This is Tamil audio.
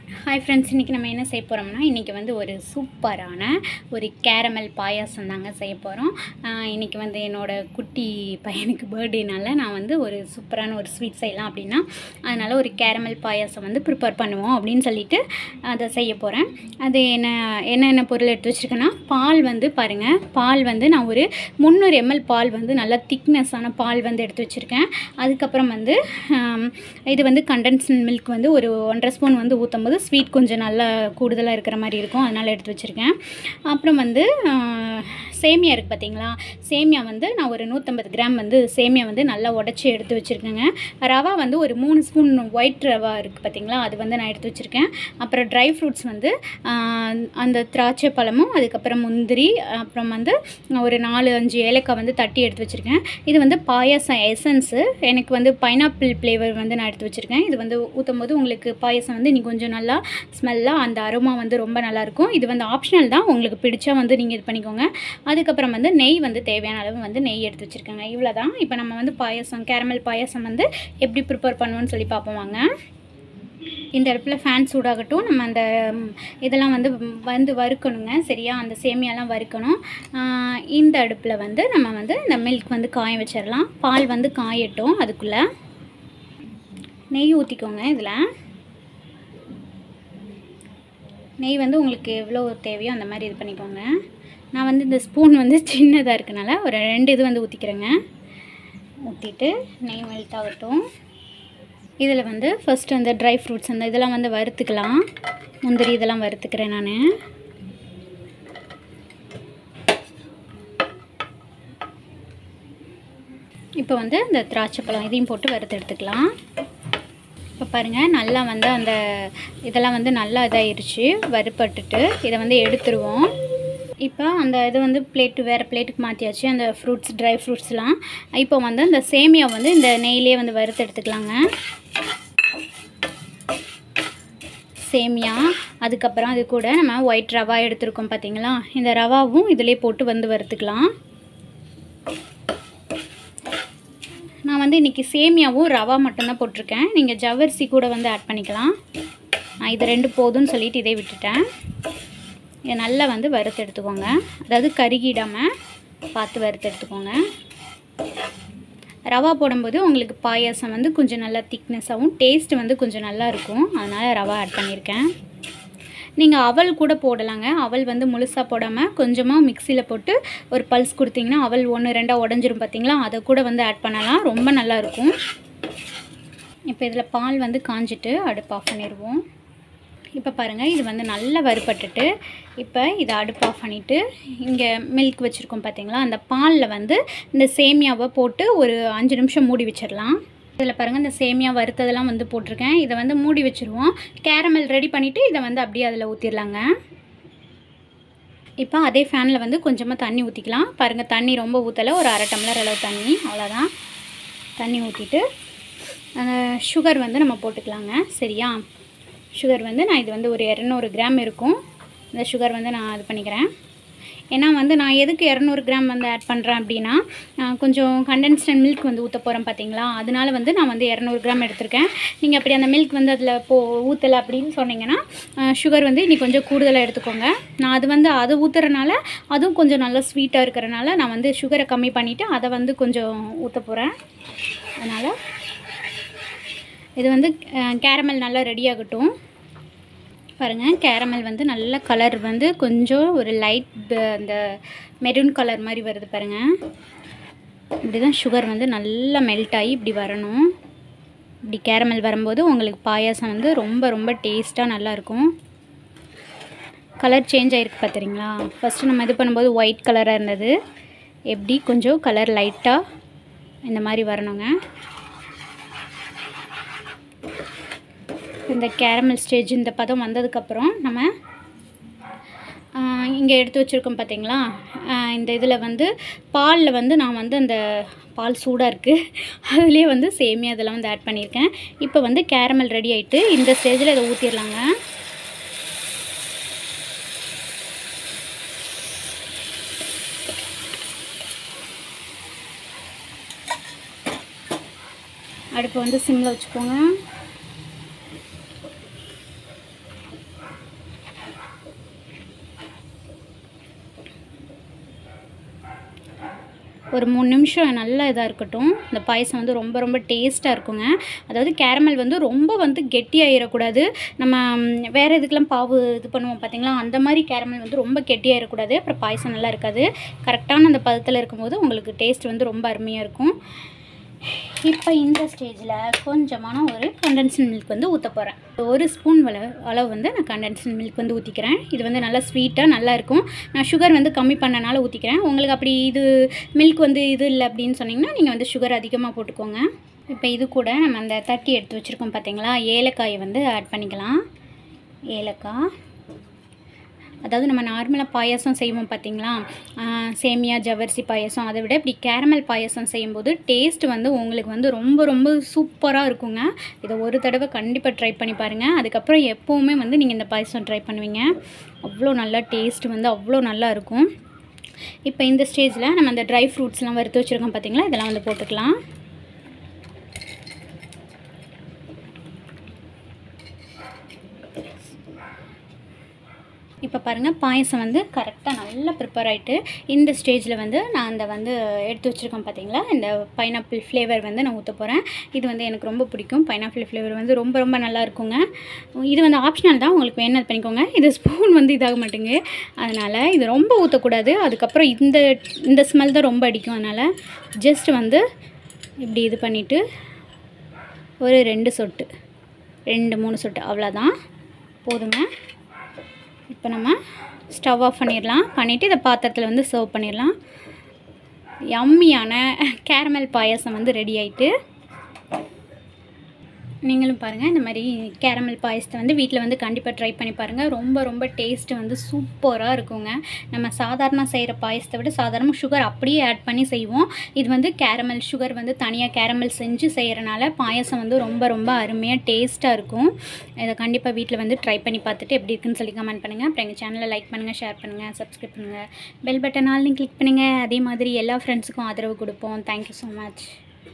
ஹாய் ஃப்ரெண்ட்ஸ் இன்றைக்கி நம்ம என்ன செய்ய போகிறோம்னா இன்றைக்கி வந்து ஒரு சூப்பரான ஒரு கேரமல் பாயாசம் தாங்க செய்ய போகிறோம் இன்றைக்கி வந்து என்னோடய குட்டி பையனுக்கு பர்த்டேனால நான் வந்து ஒரு சூப்பரான ஒரு ஸ்வீட் செய்யலாம் அப்படின்னா அதனால் ஒரு கேரமல் பாயாசம் வந்து ப்ரிப்பேர் பண்ணுவோம் அப்படின்னு சொல்லிட்டு அதை செய்ய போகிறேன் அது என்ன என்னென்ன பொருள் எடுத்து வச்சுருக்கேன்னா பால் வந்து பாருங்கள் பால் வந்து நான் ஒரு முந்நூறு எம்எல் பால் வந்து நல்லா திக்னஸான பால் வந்து எடுத்து வச்சுருக்கேன் அதுக்கப்புறம் வந்து ஆம், இது வந்து கண்டென்ஸ் மில்க் வந்து ஒரு ஒன்றரை ஸ்பூன் வந்து ஊற்றும் போது ஸ்வீட் கொஞ்சம் நல்லா கூடுதலாக இருக்கிற மாதிரி இருக்கும் அதனால் எடுத்து வச்சுருக்கேன் அப்புறம் வந்து ஆ, சேமியா இருக்குது பார்த்தீங்களா சேமியா வந்து நான் ஒரு நூற்றம்பது கிராம் வந்து சேமியா வந்து நல்லா உடச்சி எடுத்து வச்சுருக்கேங்க ரவா வந்து ஒரு மூணு ஸ்பூன் ஒயிட் ரவா இருக்குது பார்த்தீங்களா அது வந்து நான் எடுத்து வச்சுருக்கேன் அப்புறம் ட்ரை ஃப்ரூட்ஸ் வந்து ஆ, அந்த திராட்சை பழமும் அதுக்கப்புறம் முந்திரி அப்புறம் வந்து ஒரு நாலு அஞ்சு ஏலக்காய் வந்து தட்டி எடுத்து வச்சுருக்கேன் இது வந்து பாயாசம் எசன்ஸு எனக்கு வந்து பைனாப்பிள் ஃப்ளேவர் வந்து நான் எடுத்து வச்சுருக்கேன் இது வந்து ஊற்றும் போது உங்களுக்கு பாயாசம் வந்து இன்னும் கொஞ்சம் நல்லா ஸ்மெல்லாக அந்த அரோமா வந்து ரொம்ப நல்லாயிருக்கும் இது வந்து ஆப்ஷனல் தான் உங்களுக்கு பிடிச்சா வந்து நீங்கள் இது பண்ணிக்கோங்க அதுக்கப்புறம் வந்து நெய் வந்து தேவையான அளவு வந்து நெய் எடுத்து வச்சுருக்கேங்க இவ்வளோ தான் இப்போ நம்ம வந்து பாயாசம் கேரமல் பாயாசம் வந்து எப்படி ப்ரிப்பேர் பண்ணுவோன்னு சொல்லி பார்ப்போம் வாங்க இந்த அடுப்பில் ஃபேன் சூடாகட்டும் நம்ம அந்த ம், இதெல்லாம் வந்து ம், வந்து வறுக்கணுங்க சரியா அந்த சேமியாலாம் வறுக்கணும் ஆ, இந்த அடுப்பில் வந்து நம்ம வந்து இந்த மில்க் வந்து காய வச்சிடலாம் பால் வந்து காயட்டும் அதுக்குள்ளே நெய் ஊற்றிக்கோங்க இதில் நெய் வந்து உங்களுக்கு எவ்வளோ தேவையோ அந்த மாதிரி இது பண்ணிக்கோங்க நான் வந்து இந்த ஸ்பூன் வந்து சின்னதாக இருக்கனால ஒரு ரெண்டு இது வந்து ஊற்றிக்கிறேங்க ஊற்றிட்டு நெய் மெல்ட் ஆகட்டும் இதில் வந்து ஃபஸ்ட்டு அந்த ட்ரை ஃப்ரூட்ஸ் அந்த இதெல்லாம் வந்து வறுத்துக்கலாம் முந்திரி இதெல்லாம் வறுத்துக்கிறேன் நான் இப்போ வந்து இந்த திராட்சை பழம் இதையும் போட்டு வறுத்து எடுத்துக்கலாம் இப்போ பாருங்கள் நல்லா வந்து அந்த இதெல்லாம் வந்து நல்லா இதாயிருச்சு வறுப்பட்டுட்டு இதை வந்து எடுத்துருவோம் இப்போ அந்த இது வந்து பிளேட்டு வேறு பிளேட்டுக்கு மாற்றியாச்சு அந்த ஃப்ரூட்ஸ் ட்ரை ஃப்ரூட்ஸ்லாம் இப்போ வந்து இந்த சேமியா வந்து இந்த நெய்லேயே வந்து வறுத்து எடுத்துக்கலாங்க சேமியா அதுக்கப்புறம் அது கூட நம்ம ஒயிட் ரவா எடுத்திருக்கோம் பார்த்தீங்களா இந்த ரவாவும் இதிலே போட்டு வந்து வறுத்துக்கலாம் நான் வந்து இன்றைக்கி சேமியாவும் ரவா மட்டும்தான் போட்டிருக்கேன் நீங்கள் ஜவ்வரிசி கூட வந்து ஆட் பண்ணிக்கலாம் நான் இது ரெண்டு போதும்னு சொல்லிட்டு இதே விட்டுட்டேன் இதை நல்லா வந்து வறுத்து எடுத்துக்கோங்க அதாவது கருகிடாமல் பார்த்து வறுத்து எடுத்துக்கோங்க ரவா போடும்போது உங்களுக்கு பாயாசம் வந்து கொஞ்சம் நல்லா திக்னஸாகவும் டேஸ்ட் வந்து கொஞ்சம் நல்லா இருக்கும் அதனால் ரவா ஆட் பண்ணியிருக்கேன் நீங்கள் அவல் கூட போடலாங்க அவல் வந்து முழுசாக போடாமல் கொஞ்சமாக மிக்சியில் போட்டு ஒரு பல்ஸ் கொடுத்தீங்கன்னா அவல் ஒன்று ரெண்டாக உடஞ்சிரும் பார்த்தீங்களா அதை கூட வந்து ஆட் பண்ணலாம் ரொம்ப நல்லா இருக்கும் இப்போ இதில் பால் வந்து காஞ்சிட்டு அடுப்பு ஆஃப் பண்ணிடுவோம் இப்போ பாருங்கள் இது வந்து நல்லா வறுபட்டுட்டு இப்போ இதை அடுப்பு ஆஃப் பண்ணிவிட்டு இங்கே மில்க் வச்சுருக்கோம் பார்த்தீங்களா அந்த பாலில் வந்து இந்த சேமியாவை போட்டு ஒரு அஞ்சு நிமிஷம் மூடி வச்சிடலாம் இதில் பாருங்கள் இந்த சேமியா வறுத்ததெல்லாம் வந்து போட்டிருக்கேன் இதை வந்து மூடி வச்சுருவோம் கேரமல் ரெடி பண்ணிவிட்டு இதை வந்து அப்படியே அதில் ஊற்றிடலாங்க இப்போ அதே ஃபேனில் வந்து கொஞ்சமாக தண்ணி ஊற்றிக்கலாம் பாருங்கள் தண்ணி ரொம்ப ஊற்றலை ஒரு அரை டம்ளர் அளவு தண்ணி அவ்வளோதான் தண்ணி ஊற்றிட்டு சுகர் வந்து நம்ம போட்டுக்கலாங்க சரியா சுகர் வந்து நான் இது வந்து ஒரு இரநூறு கிராம் இருக்கும் இந்த சுகர் வந்து நான் இது பண்ணிக்கிறேன் ஏன்னா வந்து நான் எதுக்கு இரநூறு கிராம் வந்து ஆட் பண்ணுறேன் அப்படின்னா நான் கொஞ்சம் கண்டென்ஸ்ட் மில்க் வந்து ஊற்ற போகிறேன் பார்த்தீங்களா அதனால வந்து நான் வந்து இரநூறு கிராம் எடுத்திருக்கேன் நீங்கள் அப்படி அந்த மில்க் வந்து அதில் போ ஊற்றலை அப்படின்னு சொன்னீங்கன்னா சுகர் வந்து இன்னி கொஞ்சம் கூடுதலாக எடுத்துக்கோங்க நான் அது வந்து அது ஊற்றுறனால அதுவும் கொஞ்சம் நல்லா ஸ்வீட்டாக இருக்கிறனால நான் வந்து சுகரை கம்மி பண்ணிவிட்டு அதை வந்து கொஞ்சம் ஊற்ற போகிறேன் அதனால் இது வந்து கேரமல் நல்லா ரெடி ஆகட்டும் பாருங்கள் கேரமல் வந்து நல்ல கலர் வந்து கொஞ்சம் ஒரு லைட் அந்த மெரூன் கலர் மாதிரி வருது பாருங்கள் இப்படி தான் சுகர் வந்து நல்லா மெல்ட் ஆகி இப்படி வரணும் இப்படி கேரமல் வரும்போது உங்களுக்கு பாயாசம் வந்து ரொம்ப ரொம்ப டேஸ்ட்டாக நல்லாயிருக்கும் கலர் சேஞ்ச் ஆகிருக்கு பார்த்துறீங்களா ஃபஸ்ட்டு நம்ம இது பண்ணும்போது ஒயிட் கலராக இருந்தது எப்படி கொஞ்சம் கலர் லைட்டாக இந்த மாதிரி வரணுங்க இந்த கேரமல் ஸ்டேஜ் இந்த பதம் வந்ததுக்கப்புறம் நம்ம இங்கே எடுத்து வச்சுருக்கோம் பார்த்தீங்களா ஆஹ் இந்த இதில் வந்து பாலில் வந்து நான் வந்து அந்த பால் சூடாக இருக்குது அதுலேயே வந்து சேமியா இதெல்லாம் வந்து ஆட் பண்ணியிருக்கேன் இப்போ வந்து கேரமல் ரெடி ஆகிட்டு இந்த ஸ்டேஜில் இதை ஊற்றிடலாங்க அடுப்பு வந்து சிம்மில் வச்சுக்கோங்க ஒரு மூணு நிமிஷம் நல்லா இதாக இருக்கட்டும் இந்த பாயசம் வந்து ரொம்ப ரொம்ப டேஸ்ட்டாக இருக்குங்க அதாவது கேரமல் வந்து ரொம்ப வந்து கெட்டியாயிடக்கூடாது நம்ம ம், வேறு இதுக்கெல்லாம் பாவு இது பண்ணுவோம் பார்த்தீங்களா அந்த மாதிரி கேரமல் வந்து ரொம்ப கெட்டியாயிடக்கூடாது அப்புறம் பாயசம் நல்லா இருக்காது கரெக்டான அந்த பதத்தில் இருக்கும்போது உங்களுக்கு டேஸ்ட் வந்து ரொம்ப அருமையாக இருக்கும் இப்போ இந்த ஸ்டேஜில் கொஞ்சமான ஒரு கண்டென்ஸ்டு மில்க் வந்து ஊற்ற போகிறேன் ஒரு ஸ்பூன் வள அளவு வந்து நான் கண்டென்ஸ்டு மில்க் வந்து ஊற்றிக்கிறேன் இது வந்து நல்லா ஸ்வீட்டாக நல்லா இருக்கும் நான் சுகர் வந்து கம்மி பண்ணனால ஊற்றிக்கிறேன் உங்களுக்கு அப்படி இது மில்க் வந்து இது இல்லை அப்படின்னு சொன்னீங்கன்னா நீங்கள் வந்து சுகர் அதிகமாக போட்டுக்கோங்க இப்போ இது கூட நம்ம அந்த தட்டி எடுத்து வச்சுருக்கோம் பார்த்தீங்களா ஏலக்காயை வந்து ஆட் பண்ணிக்கலாம் ஏலக்காய் அதாவது நம்ம நார்மலாக பாயாசம் செய்வோம் பார்த்தீங்களா ஆஹ் சேமியா ஜவ்வரிசி பாயாசம் அதை விட இப்படி கேரமல் பாயாசம் செய்யும்போது டேஸ்ட் வந்து உங்களுக்கு வந்து ரொம்ப ரொம்ப சூப்பராக இருக்குங்க இதை ஒரு தடவை கண்டிப்பாக ட்ரை பண்ணி பாருங்கள் அதுக்கப்புறம் எப்போவுமே வந்து நீங்கள் இந்த பாயாசம் ட்ரை பண்ணுவீங்க அவ்வளோ நல்லா டேஸ்ட் வந்து அவ்வளோ நல்லா இருக்கும் இப்போ இந்த ஸ்டேஜில் நம்ம அந்த ட்ரை ஃப்ரூட்ஸ்லாம் வறுத்து வச்சுருக்கோம் பார்த்தீங்களா இதெல்லாம் வந்து போட்டுக்கலாம் இப்போ பாருங்கள் பாயசம் வந்து கரெக்டாக நல்லா ப்ரிப்பேர் ஆகிட்டு இந்த ஸ்டேஜில் வந்து நான் அந்த வந்து எடுத்து வச்சுருக்கேன் பார்த்தீங்களா இந்த பைனாப்பிள் ஃப்ளேவர் வந்து நான் ஊற்ற போகிறேன் இது வந்து எனக்கு ரொம்ப பிடிக்கும் பைனாப்பிள் ஃப்ளேவர் வந்து ரொம்ப ரொம்ப நல்லா இருக்குங்க இது வந்து ஆப்ஷனல் தான் உங்களுக்கு வேணும் அது பண்ணிக்கோங்க இது ஸ்பூன் வந்து இதாக மாட்டேங்கு அதனால் இது ரொம்ப ஊற்றக்கூடாது அதுக்கப்புறம் இந்த இந்த ஸ்மெல் தான் ரொம்ப அடிக்கும் அதனால் ஜஸ்ட் வந்து இப்படி இது பண்ணிவிட்டு ஒரு ரெண்டு சொட்டு ரெண்டு மூணு சொட்டு அவ்வளோதான் போதுங்க இப்போ நம்ம ஸ்டவ் ஆஃப் பண்ணிடலாம் பண்ணிவிட்டு இதை பாத்திரத்தில் வந்து சர்வ் பண்ணிடலாம் யம்மியான கேரமல் பாயாசம் வந்து ரெடி ஆயிட்டு நீங்களும் பாருங்கள் இந்த மாதிரி கேரமல் பாயசத்தை வந்து வீட்டில் வந்து கண்டிப்பாக ட்ரை பண்ணி பாருங்கள் ரொம்ப ரொம்ப டேஸ்ட்டு வந்து சூப்பராக இருக்குங்க நம்ம சாதாரண செய்கிற பாயசத்தை விட சாதாரண சுகர் அப்படியே ஆட் பண்ணி செய்வோம் இது வந்து கேரமல் சுகர் வந்து தனியாக கேரமல் செஞ்சு செய்கிறனால பாயசம் வந்து ரொம்ப ரொம்ப அருமையாக டேஸ்ட்டாக இருக்கும் இதை கண்டிப்பாக வீட்டில் வந்து ட்ரை பண்ணி பார்த்துட்டு எப்படி இருக்குன்னு சொல்லி கமெண்ட் பண்ணுங்கள் அப்புறம் எங்கள் சேனலை லைக் பண்ணுங்கள் ஷேர் பண்ணுங்கள் சப்ஸ்கிரைப் பண்ணுங்கள் பெல் பட்டன் ஆல்லையும் கிளிக் பண்ணுங்கள் அதே மாதிரி எல்லா ஃப்ரெண்ட்ஸுக்கும் ஆதரவு கொடுப்போம் தேங்க்யூ ஸோ மச்